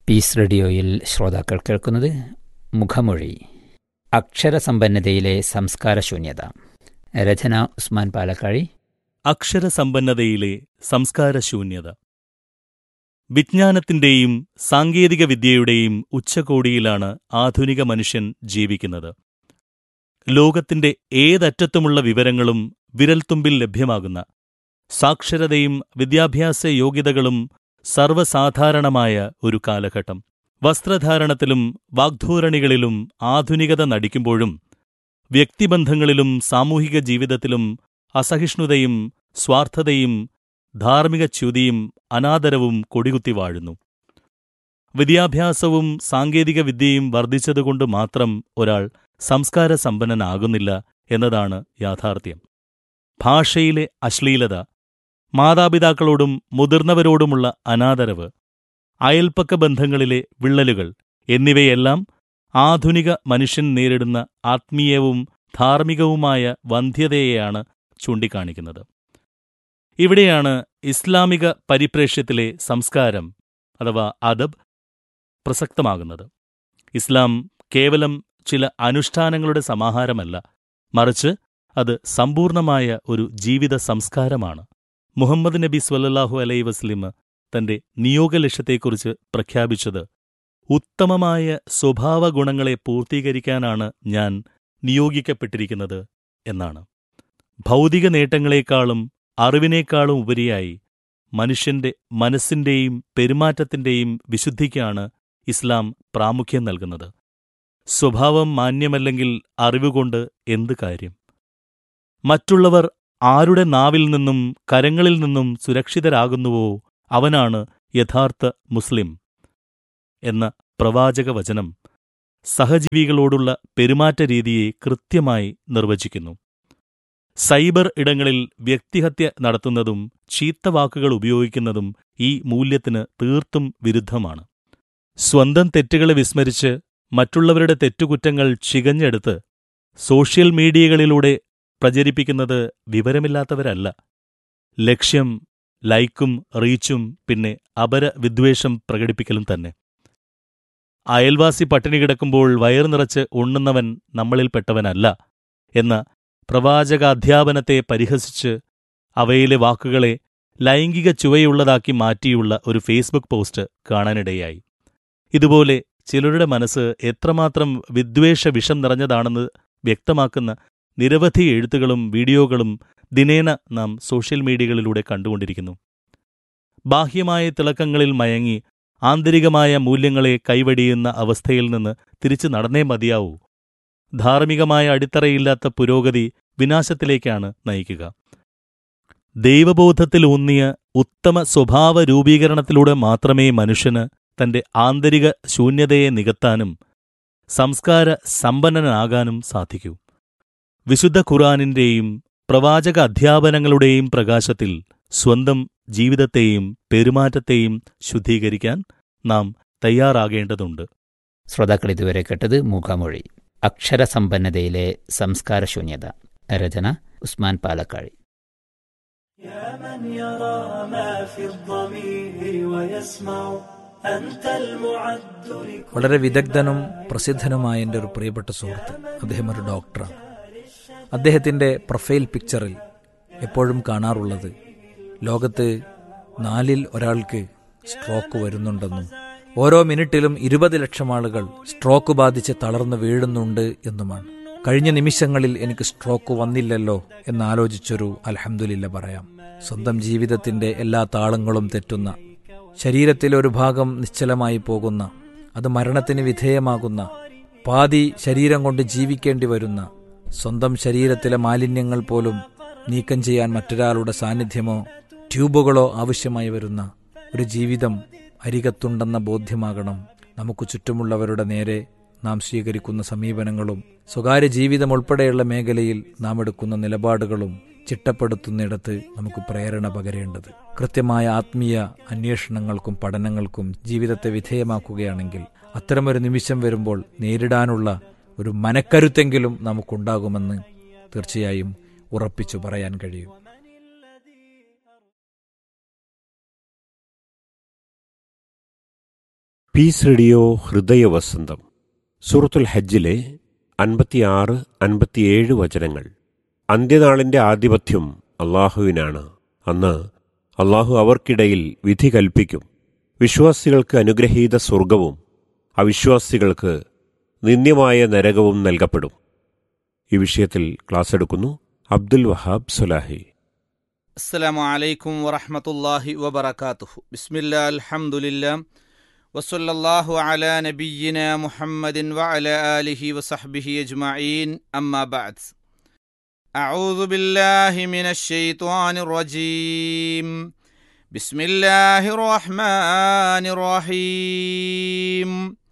piece റേഡിയോയിൽ ശ്രോതാക്കൾ കേൾക്കുന്നത് മുഖമൊഴി അക്ഷരസമ്പന്നതയിലെ സംസ്കാരശൂന്യത രചന ഉസ്മാൻ പാലക്കാഴി അക്ഷരസമ്പന്നതയിലെ സംസ്കാരശൂന്യത വിജ്ഞാനത്തിന്റെയും സാങ്കേതികവിദ്യയുടെയും ഉച്ചകോടിയിലാണ് ആധുനിക മനുഷ്യൻ ജീവിക്കുന്നത് ലോകത്തിന്റെ ഏതറ്റത്തുമുള്ള വിവരങ്ങളും വിരൽത്തുമ്പിൽ ലഭ്യമാകുന്ന സാക്ഷരതയും വിദ്യാഭ്യാസ യോഗ്യതകളും സർവ്വസാധാരണമായ ഒരു കാലഘട്ടം വസ്ത്രധാരണത്തിലും വാഗ്ധോരണികളിലും ആധുനികത നടിക്കുമ്പോഴും വ്യക്തിബന്ധങ്ങളിലും സാമൂഹിക ജീവിതത്തിലും അസഹിഷ്ണുതയും സ്വാർത്ഥതയും ധാർമ്മിക ച്യുതിയും അനാദരവും കൊടികുത്തി വാഴുന്നു വിദ്യാഭ്യാസവും സാങ്കേതിക വിദ്യയും വർദ്ധിച്ചതുകൊണ്ട് മാത്രം ഒരാൾ സംസ്കാര സമ്പന്നനാകുന്നില്ല എന്നതാണ് യാഥാർത്ഥ്യം ഭാഷയിലെ അശ്ലീലത മാതാപിതാക്കളോടും മുതിർന്നവരോടുമുള്ള അനാദരവ് അയൽപ്പക്ക ബന്ധങ്ങളിലെ വിള്ളലുകൾ എന്നിവയെല്ലാം ആധുനിക മനുഷ്യൻ നേരിടുന്ന ആത്മീയവും ധാർമ്മികവുമായ വന്ധ്യതയെയാണ് ചൂണ്ടിക്കാണിക്കുന്നത് ഇവിടെയാണ് ഇസ്ലാമിക പരിപ്രേക്ഷ്യത്തിലെ സംസ്കാരം അഥവാ അദബ് പ്രസക്തമാകുന്നത് ഇസ്ലാം കേവലം ചില അനുഷ്ഠാനങ്ങളുടെ സമാഹാരമല്ല മറിച്ച് അത് സമ്പൂർണമായ ഒരു ജീവിത സംസ്കാരമാണ് മുഹമ്മദ് നബി സ്വല്ലല്ലാഹു അലൈ വസ്ലിം തന്റെ നിയോഗലക്ഷ്യത്തെക്കുറിച്ച് പ്രഖ്യാപിച്ചത് ഉത്തമമായ സ്വഭാവഗുണങ്ങളെ പൂർത്തീകരിക്കാനാണ് ഞാൻ നിയോഗിക്കപ്പെട്ടിരിക്കുന്നത് എന്നാണ് ഭൗതിക നേട്ടങ്ങളെക്കാളും അറിവിനേക്കാളും ഉപരിയായി മനുഷ്യന്റെ മനസ്സിന്റെയും പെരുമാറ്റത്തിന്റെയും വിശുദ്ധിക്കാണ് ഇസ്ലാം പ്രാമുഖ്യം നൽകുന്നത് സ്വഭാവം മാന്യമല്ലെങ്കിൽ അറിവുകൊണ്ട് എന്ത് കാര്യം മറ്റുള്ളവർ ആരുടെ നാവിൽ നിന്നും കരങ്ങളിൽ നിന്നും സുരക്ഷിതരാകുന്നുവോ അവനാണ് യഥാർത്ഥ മുസ്ലിം എന്ന പ്രവാചക വചനം സഹജീവികളോടുള്ള പെരുമാറ്റ രീതിയെ കൃത്യമായി നിർവചിക്കുന്നു സൈബർ ഇടങ്ങളിൽ വ്യക്തിഹത്യ നടത്തുന്നതും ചീത്തവാക്കുകൾ ഉപയോഗിക്കുന്നതും ഈ മൂല്യത്തിന് തീർത്തും വിരുദ്ധമാണ് സ്വന്തം തെറ്റുകളെ വിസ്മരിച്ച് മറ്റുള്ളവരുടെ തെറ്റുകുറ്റങ്ങൾ ചികഞ്ഞെടുത്ത് സോഷ്യൽ മീഡിയകളിലൂടെ പ്രചരിപ്പിക്കുന്നത് വിവരമില്ലാത്തവരല്ല ലക്ഷ്യം ലൈക്കും റീച്ചും പിന്നെ അപര വിദ്വേഷം പ്രകടിപ്പിക്കലും തന്നെ അയൽവാസി പട്ടിണി കിടക്കുമ്പോൾ വയറു നിറച്ച് ഉണ്ണുന്നവൻ നമ്മളിൽപ്പെട്ടവനല്ല എന്ന പ്രവാചകാധ്യാപനത്തെ പരിഹസിച്ച് അവയിലെ വാക്കുകളെ ലൈംഗിക ചുവയുള്ളതാക്കി മാറ്റിയുള്ള ഒരു ഫേസ്ബുക്ക് പോസ്റ്റ് കാണാനിടയായി ഇതുപോലെ ചിലരുടെ മനസ്സ് എത്രമാത്രം വിദ്വേഷ വിഷം നിറഞ്ഞതാണെന്ന് വ്യക്തമാക്കുന്ന നിരവധി എഴുത്തുകളും വീഡിയോകളും ദിനേന നാം സോഷ്യൽ മീഡിയകളിലൂടെ കണ്ടുകൊണ്ടിരിക്കുന്നു ബാഹ്യമായ തിളക്കങ്ങളിൽ മയങ്ങി ആന്തരികമായ മൂല്യങ്ങളെ കൈവടിയുന്ന അവസ്ഥയിൽ നിന്ന് തിരിച്ചു നടന്നേ മതിയാവൂ ധാർമ്മികമായ അടിത്തറയില്ലാത്ത പുരോഗതി വിനാശത്തിലേക്കാണ് നയിക്കുക ദൈവബോധത്തിലൂന്നിയ ഉത്തമ സ്വഭാവ രൂപീകരണത്തിലൂടെ മാത്രമേ മനുഷ്യന് തന്റെ ആന്തരിക ശൂന്യതയെ നികത്താനും സംസ്കാര സമ്പന്നനാകാനും സാധിക്കൂ വിശുദ്ധ ഖുറാനിന്റെയും പ്രവാചക അധ്യാപനങ്ങളുടെയും പ്രകാശത്തിൽ സ്വന്തം ജീവിതത്തെയും പെരുമാറ്റത്തെയും ശുദ്ധീകരിക്കാൻ നാം തയ്യാറാകേണ്ടതുണ്ട് ശ്രോതാക്കൾ ഇതുവരെ കേട്ടത് മുഖമൊഴി അക്ഷരസമ്പന്നതയിലെ സംസ്കാരശൂന്യത രചന ഉസ്മാൻ പാലക്കാഴി يا من يرى ما في الضمير ويسمع أنت المعد لكل വളരെ വിദഗ്ധനും പ്രസിദ്ധനുമായ എൻ്റെ ഒരു പ്രിയപ്പെട്ട സുഹൃത്ത് അദ്ദേഹം ഒരു ഡോക്ടറാണ് അദ്ദേഹത്തിൻ്റെ പ്രൊഫൈൽ പിക്ചറിൽ എപ്പോഴും കാണാറുള്ളത് ലോകത്ത് നാലിൽ ഒരാൾക്ക് സ്ട്രോക്ക് വരുന്നുണ്ടെന്നും ഓരോ മിനിറ്റിലും ഇരുപത് ലക്ഷം ആളുകൾ സ്ട്രോക്ക് ബാധിച്ച് തളർന്നു വീഴുന്നുണ്ട് എന്നുമാണ് കഴിഞ്ഞ നിമിഷങ്ങളിൽ എനിക്ക് സ്ട്രോക്ക് വന്നില്ലല്ലോ എന്നാലോചിച്ചൊരു അൽഹംദുലില്ല പറയാം സ്വന്തം ജീവിതത്തിന്റെ എല്ലാ താളങ്ങളും തെറ്റുന്ന ശരീരത്തിലെ ഒരു ഭാഗം നിശ്ചലമായി പോകുന്ന അത് മരണത്തിന് വിധേയമാകുന്ന പാതി ശരീരം കൊണ്ട് ജീവിക്കേണ്ടി വരുന്ന സ്വന്തം ശരീരത്തിലെ മാലിന്യങ്ങൾ പോലും നീക്കം ചെയ്യാൻ മറ്റൊരാളുടെ സാന്നിധ്യമോ ട്യൂബുകളോ ആവശ്യമായി വരുന്ന ഒരു ജീവിതം അരികത്തുണ്ടെന്ന ബോധ്യമാകണം നമുക്ക് ചുറ്റുമുള്ളവരുടെ നേരെ നാം സ്വീകരിക്കുന്ന സമീപനങ്ങളും സ്വകാര്യ ജീവിതം ഉൾപ്പെടെയുള്ള മേഖലയിൽ നാം എടുക്കുന്ന നിലപാടുകളും ചിട്ടപ്പെടുത്തുന്നിടത്ത് നമുക്ക് പ്രേരണ പകരേണ്ടത് കൃത്യമായ ആത്മീയ അന്വേഷണങ്ങൾക്കും പഠനങ്ങൾക്കും ജീവിതത്തെ വിധേയമാക്കുകയാണെങ്കിൽ അത്തരമൊരു നിമിഷം വരുമ്പോൾ നേരിടാനുള്ള ഒരു മനക്കരുത്തെങ്കിലും നമുക്കുണ്ടാകുമെന്ന് തീർച്ചയായും ഉറപ്പിച്ചു പറയാൻ കഴിയും പീസ് റേഡിയോ ഹൃദയവസന്തം സൂറത്തുൽ ഹജ്ജിലെ അൻപത്തിയാറ് അൻപത്തിയേഴ് വചനങ്ങൾ അന്ത്യനാളിന്റെ ആധിപത്യം അള്ളാഹുവിനാണ് അന്ന് അള്ളാഹു അവർക്കിടയിൽ വിധി കൽപ്പിക്കും വിശ്വാസികൾക്ക് അനുഗ്രഹീത സ്വർഗവും അവിശ്വാസികൾക്ക് നിന്ദ്യമായ നരകവും നൽകപ്പെടും ഈ വിഷയത്തിൽ ക്ലാസ് എടുക്കുന്നു അബ്ദുൽ വഹാബ് സുലാഹി السلام عليكم ورحمة الله وبركاته بسم الله الحمد لله وصلى الله على نبينا محمد وعلى آله وصحبه أجمعين أما بعد أعوذ بالله من الشيطان الرجيم بسم الله الرحمن الرحيم